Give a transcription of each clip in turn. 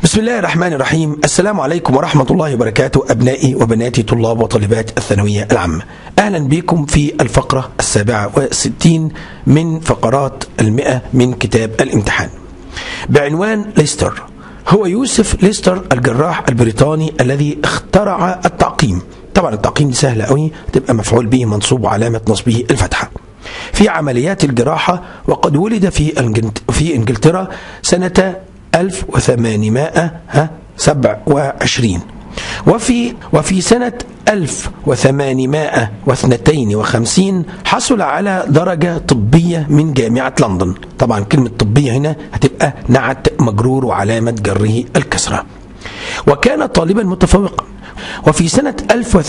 بسم الله الرحمن الرحيم السلام عليكم ورحمة الله وبركاته أبنائي وبناتي طلاب وطالبات الثانوية العامة أهلا بكم في الفقرة السابعة والستين من فقرات المئة من كتاب الامتحان بعنوان ليستر هو يوسف ليستر الجراح البريطاني الذي اخترع التعقيم طبعا التعقيم دي سهلة قوي تبقى مفعول به منصوب وعلامة نصبه الفتحة في عمليات الجراحة وقد ولد في إنجلت- في انجلترا سنة 1827 وفي وفي سنة 1852 حصل على درجة طبية من جامعة لندن طبعا كلمة طبية هنا هتبقى نعت مجرور وعلامة جره الكسرة وكان طالبا متفوقا وفي سنة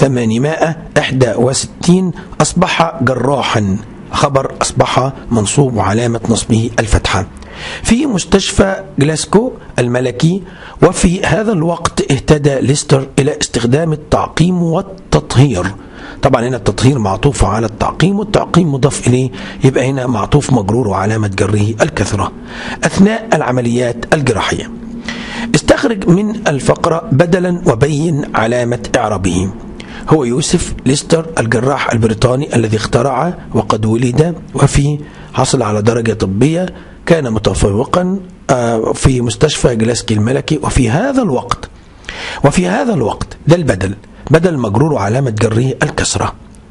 1861 أصبح جراحا خبر أصبح منصوب وعلامة نصبه الفتحة في مستشفى جلاسكو الملكي وفي هذا الوقت اهتدى ليستر إلى استخدام التعقيم والتطهير طبعا هنا التطهير معطوف على التعقيم والتعقيم مضاف إليه يبقى هنا معطوف مجرور وعلامة جره الكثرة أثناء العمليات الجراحية استخرج من الفقرة بدلا وبين علامة إعرابه هو يوسف ليستر الجراح البريطاني الذي اخترع وقد ولد وفي حصل على درجة طبية كان متفوقا آه، في مستشفى جلاسكي الملكي وفي هذا الوقت وفي هذا الوقت ده البدل بدل مجرور وعلامة جره الكسرة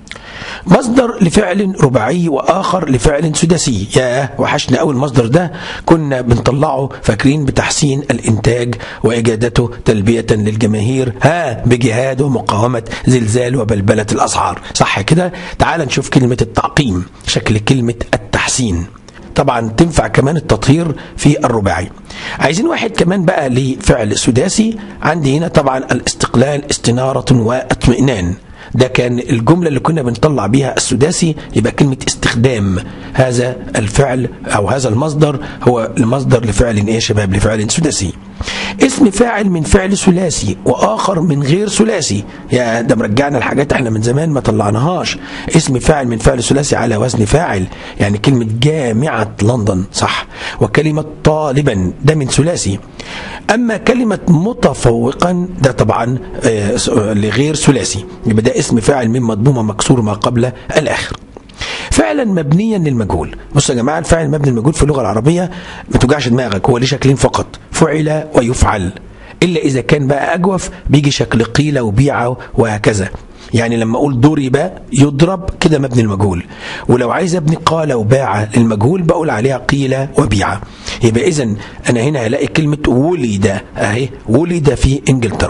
مصدر لفعل رباعي واخر لفعل سداسي يا وحشنا اول المصدر ده كنا بنطلعه فاكرين بتحسين الانتاج واجادته تلبيه للجماهير ها بجهاد ومقاومه زلزال وبلبله الاسعار صح كده تعال نشوف كلمه التعقيم شكل كلمه التحسين طبعا تنفع كمان التطهير في الرباعي عايزين واحد كمان بقى لفعل سداسي عندي هنا طبعا الاستقلال استنارة واطمئنان ده كان الجملة اللي كنا بنطلع بيها السداسي يبقى كلمة استخدام هذا الفعل أو هذا المصدر هو المصدر لفعل إيه يا شباب لفعل سداسي اسم فاعل من فعل ثلاثي وآخر من غير ثلاثي يا ده مرجعنا الحاجات احنا من زمان ما طلعناهاش اسم فاعل من فعل ثلاثي على وزن فاعل يعني كلمة جامعة لندن صح وكلمة طالبا ده من ثلاثي أما كلمة متفوقا ده طبعا آه، لغير ثلاثي يبقى ده اسم فاعل من مضمومة مكسور ما قبل الآخر فعلا مبنيا للمجهول بصوا يا جماعه الفاعل المبني للمجهول في اللغه العربيه ما توجعش دماغك هو ليه شكلين فقط فعل ويفعل الا اذا كان بقى اجوف بيجي شكل قيل وبيع وهكذا يعني لما اقول ضرب يضرب كده مبني المجهول ولو عايز ابني قال وباع للمجهول بقول عليها قيل وبيع يبقى اذا انا هنا هلاقي كلمه ولد اهي ولد في انجلترا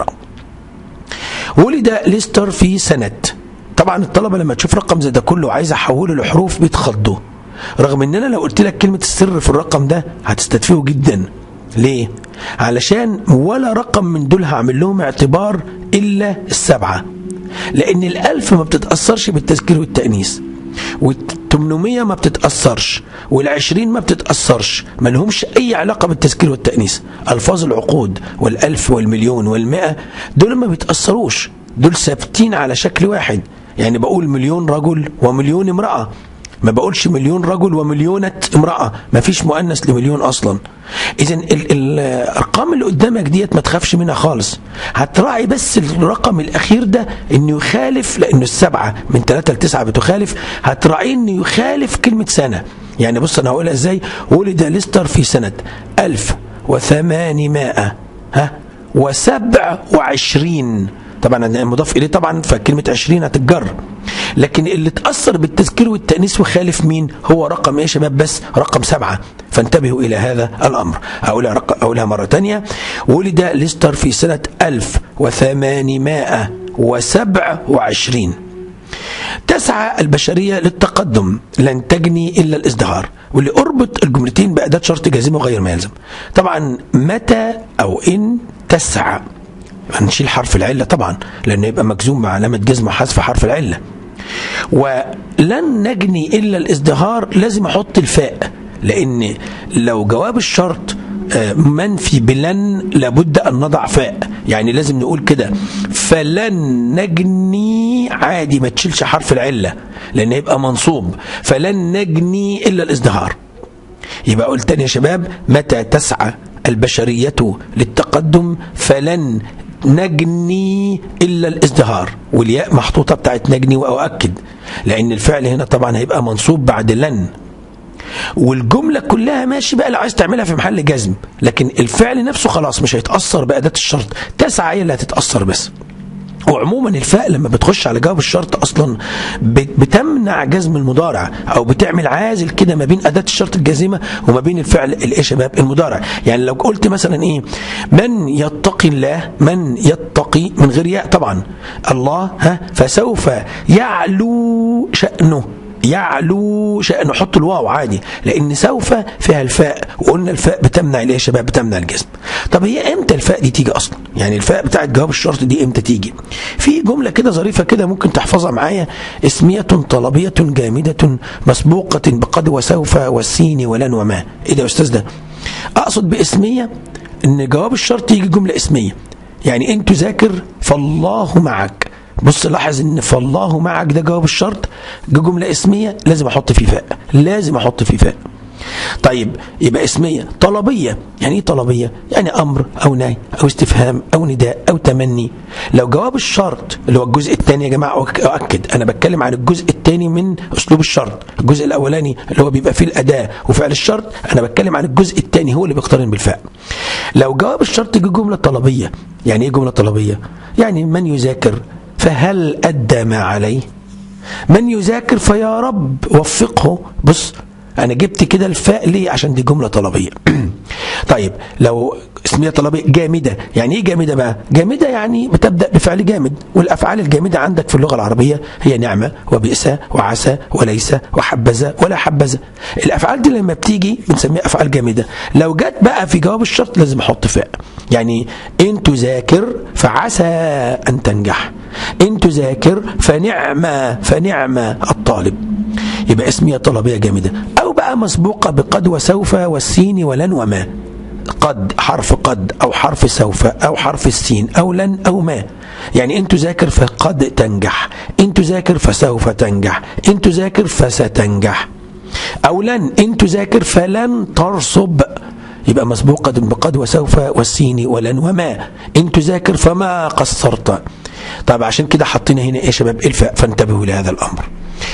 ولد ليستر في سنة طبعا الطلبة لما تشوف رقم زي ده كله عايز احوله لحروف بيتخضوا رغم ان انا لو قلت لك كلمة السر في الرقم ده هتستدفيه جدا ليه؟ علشان ولا رقم من دول هعمل لهم اعتبار الا السبعة لان الالف ما بتتأثرش بالتذكير والتأنيث وال800 ما بتتأثرش وال20 ما بتتأثرش ما لهمش أي علاقة بالتذكير والتأنيث ألفاظ العقود والألف والمليون والمئة دول ما بيتأثروش دول ثابتين على شكل واحد يعني بقول مليون رجل ومليون امرأة ما بقولش مليون رجل ومليونة امرأة ما فيش مؤنث لمليون أصلا إذا الأرقام اللي قدامك ديت ما تخافش منها خالص هتراعي بس الرقم الأخير ده إنه يخالف لأنه السبعة من ثلاثة لتسعة بتخالف هتراعي إنه يخالف كلمة سنة يعني بص أنا هقولها إزاي ولد ليستر في سنة 1800 ها وسبع وعشرين طبعا أنا مضاف اليه طبعا فكلمه 20 هتتجر لكن اللي اتاثر بالتذكير والتانيث وخالف مين هو رقم ايه يا شباب بس رقم سبعة فانتبهوا الى هذا الامر اقولها رق... اقولها مره تانية ولد ليستر في سنه 1827 تسعى البشرية للتقدم لن تجني إلا الازدهار واللي أربط الجملتين بأداة شرط جازمة وغير ما يلزم طبعا متى أو إن تسعى هنشيل حرف العلة طبعا لأنه يبقى مجزوم مع علامة جزم وحذف حرف العلة ولن نجني إلا الازدهار لازم أحط الفاء لأن لو جواب الشرط آه، منفي بلن لابد أن نضع فاء يعني لازم نقول كده فلن نجني عادي ما تشيلش حرف العلة لأن يبقى منصوب فلن نجني إلا الازدهار يبقى قلت تاني يا شباب متى تسعى البشرية للتقدم فلن نجني إلا الازدهار والياء محطوطة بتاعت نجني وأؤكد لأن الفعل هنا طبعا هيبقى منصوب بعد لن والجملة كلها ماشي بقى لو عايز تعملها في محل جزم لكن الفعل نفسه خلاص مش هيتأثر بأداة الشرط تسعة هي اللي هتتأثر بس وعموما الفاء لما بتخش على جواب الشرط اصلا بتمنع جزم المضارع او بتعمل عازل كده ما بين اداه الشرط الجازمه وما بين الفعل الايه شباب المضارع يعني لو قلت مثلا ايه من يتقي الله من يتقي من غير ياء طبعا الله ها فسوف يعلو شانه يعلو شأنه حط الواو عادي لأن سوف فيها الفاء وقلنا الفاء بتمنع الايه يا شباب بتمنع الجسم طب هي امتى الفاء دي تيجي أصلا يعني الفاء بتاعت جواب الشرط دي امتى تيجي في جملة كده ظريفة كده ممكن تحفظها معايا اسمية طلبية جامدة مسبوقة بقد وسوف والسين ولن وما ايه ده يا أستاذ ده أقصد باسمية ان جواب الشرط يجي جملة اسمية يعني انت ذاكر فالله معك بص لاحظ ان فالله معك ده جواب الشرط دي جمله اسميه لازم احط فيه فاء لازم احط فيه فاء طيب يبقى اسميه طلبيه يعني ايه طلبيه يعني امر او نهي او استفهام او نداء او تمني لو جواب الشرط اللي هو الجزء الثاني يا جماعه اؤكد انا بتكلم عن الجزء الثاني من اسلوب الشرط الجزء الاولاني اللي هو بيبقى فيه الاداه وفعل الشرط انا بتكلم عن الجزء الثاني هو اللي بيقترن بالفاء لو جواب الشرط يجي جمله طلبيه يعني ايه جمله طلبيه يعني من يذاكر فهل أدى ما عليه من يذاكر فيا رب وفقه بص أنا جبت كده الفاء ليه عشان دي جملة طلبية طيب لو اسمية طلبية جامدة يعني ايه جامدة بقى جامدة يعني بتبدأ بفعل جامد والأفعال الجامدة عندك في اللغة العربية هي نعمة وبئس وعسى وليس وحبذا ولا حبذا الأفعال دي لما بتيجي بنسميها أفعال جامدة لو جت بقى في جواب الشرط لازم أحط فاء يعني إن تذاكر فعسى أن تنجح إن تذاكر فنعمة فنعمة الطالب يبقى اسمية طلبية جامدة أو بقى مسبوقة بقد وسوف والسين ولن وما قد حرف قد أو حرف سوف أو حرف السين أو لن أو ما يعني إن تذاكر فقد تنجح إن تذاكر فسوف تنجح إن تذاكر فستنجح أو لن إن تذاكر فلن ترصب يبقى مسبوقة بقد وسوف والسين ولن وما إن تذاكر فما قصرت طب عشان كده حطينا هنا ايه يا شباب الفاء فانتبهوا لهذا الامر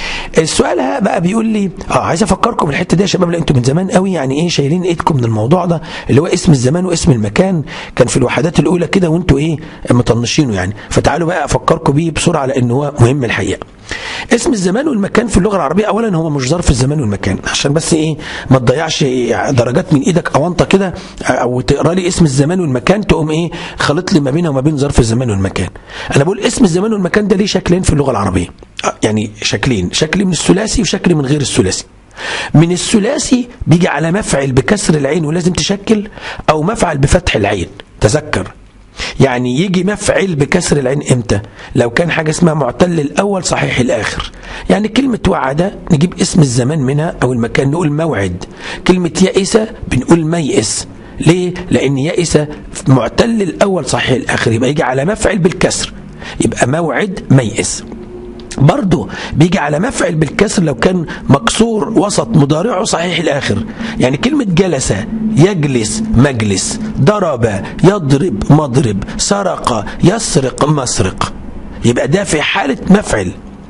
السؤال بقى بيقول لي اه عايز افكركم بالحته دي يا شباب لان انتوا من زمان قوي يعني ايه شايلين ايدكم من الموضوع ده اللي هو اسم الزمان واسم المكان كان في الوحدات الاولى كده وانتوا ايه مطنشينه يعني فتعالوا بقى افكركم بيه بسرعه لان هو مهم الحقيقه اسم الزمان والمكان في اللغه العربيه اولا هو مش ظرف الزمان والمكان عشان بس ايه ما تضيعش درجات من ايدك او انت كده او تقرا لي اسم الزمان والمكان تقوم ايه خلط لي ما بينها وما بين ظرف الزمان والمكان انا بقول اسم الزمان والمكان ده ليه شكلين في اللغه العربيه يعني شكلين شكل من الثلاثي وشكل من غير الثلاثي من الثلاثي بيجي على مفعل بكسر العين ولازم تشكل او مفعل بفتح العين تذكر يعني يجي مفعل بكسر العين امتى لو كان حاجة اسمها معتل الأول صحيح الآخر يعني كلمة وعد نجيب اسم الزمان منها أو المكان نقول موعد كلمة يئس بنقول ميئس ليه؟ لأن يئس معتل الأول صحيح الآخر يبقى يجي على مفعل بالكسر يبقى موعد ميئس برضه بيجي على مفعل بالكسر لو كان مكسور وسط مضارعه صحيح الآخر يعني كلمة جلس يجلس مجلس ضرب يضرب مضرب سرق يسرق مسرق يبقى ده في حالة مفعل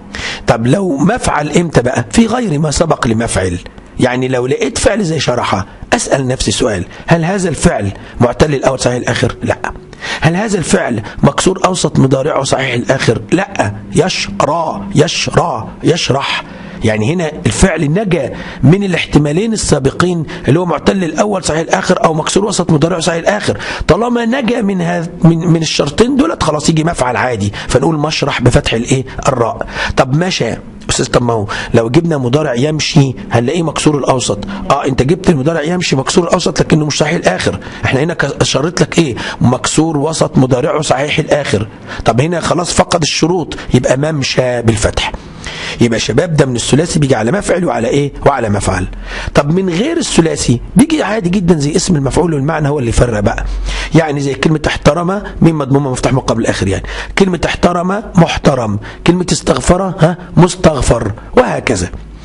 طب لو مفعل امتى بقى في غير ما سبق لمفعل يعني لو لقيت فعل زي شرحه أسأل نفسي سؤال هل هذا الفعل معتل الأول صحيح الآخر لا هل هذا الفعل مكسور أوسط مضارعه صحيح الآخر لا يشرى يشرى يشرح يعني هنا الفعل نجا من الاحتمالين السابقين اللي هو معتل الاول صحيح الاخر او مكسور وسط مضارع صحيح الاخر طالما نجا من هذ من, من الشرطين دولت خلاص يجي مفعل عادي فنقول مشرح بفتح الايه الراء طب مشى استاذ طب ما هو لو جبنا مضارع يمشي هنلاقيه مكسور الاوسط اه انت جبت المضارع يمشي مكسور الاوسط لكنه مش صحيح الاخر احنا هنا شرط لك ايه مكسور وسط مضارعه صحيح الاخر طب هنا خلاص فقد الشروط يبقى ممشى بالفتح يبقى شباب ده من الثلاثي بيجي على مفعل وعلى ايه وعلى مفعل طب من غير الثلاثي بيجي عادي جدا زي اسم المفعول والمعنى هو اللي يفرق بقى يعني زي كلمة احترم من مضمومة مفتاح مقابل الآخر يعني كلمة احترم محترم كلمة استغفر ها مستغفر وهكذا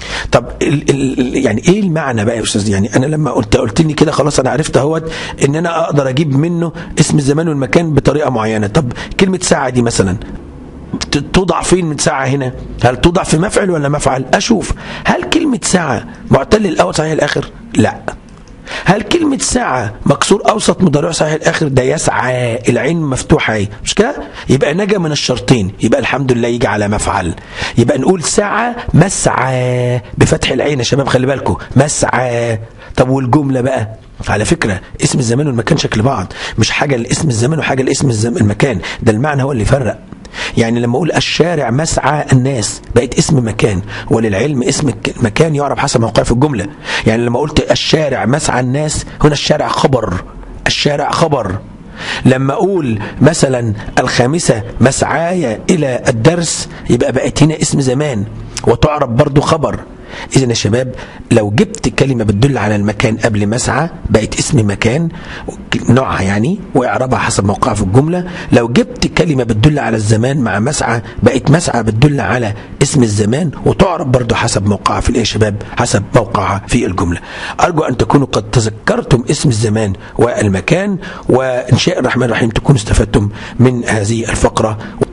طب ال ال يعني ايه المعنى بقى يا استاذ يعني انا لما قلت قلت لي كده خلاص انا عرفت اهوت ان انا اقدر اجيب منه اسم الزمان والمكان بطريقه معينه طب كلمه ساعه دي مثلا ت- توضع فين من ساعة هنا هل توضع في مفعل ولا مفعل أشوف هل كلمة ساعة معتل الأول صحيح الآخر لا هل كلمة ساعة مكسور أوسط مضارع صحيح الآخر ده يسعى العين مفتوحة اهي مش كده يبقى نجا من الشرطين يبقى الحمد لله يجي على مفعل يبقى نقول ساعة مسعى بفتح العين يا شباب خلي بالكم مسعى طب والجملة بقى على فكرة اسم الزمان والمكان شكل بعض مش حاجة لاسم الزمان وحاجة لاسم الزم- المكان ده المعنى هو اللي يفرق يعني لما اقول الشارع مسعى الناس بقت اسم مكان وللعلم اسم الك- مكان يعرف حسب موقعه في الجمله يعني لما قلت الشارع مسعى الناس هنا الشارع خبر الشارع خبر لما اقول مثلا الخامسه مسعاي الى الدرس يبقى بقت هنا اسم زمان وتعرف برضو خبر اذا يا شباب لو جبت كلمه بتدل على المكان قبل مسعى بقت اسم مكان نوعها يعني واعرابها حسب موقعها في الجمله لو جبت كلمه بتدل على الزمان مع مسعى بقت مسعى بتدل على اسم الزمان وتعرف برضو حسب موقعها في الايه يا شباب حسب موقعها في الجمله ارجو ان تكونوا قد تذكرتم اسم الزمان والمكان وان شاء الرحمن الرحيم تكونوا استفدتم من هذه الفقره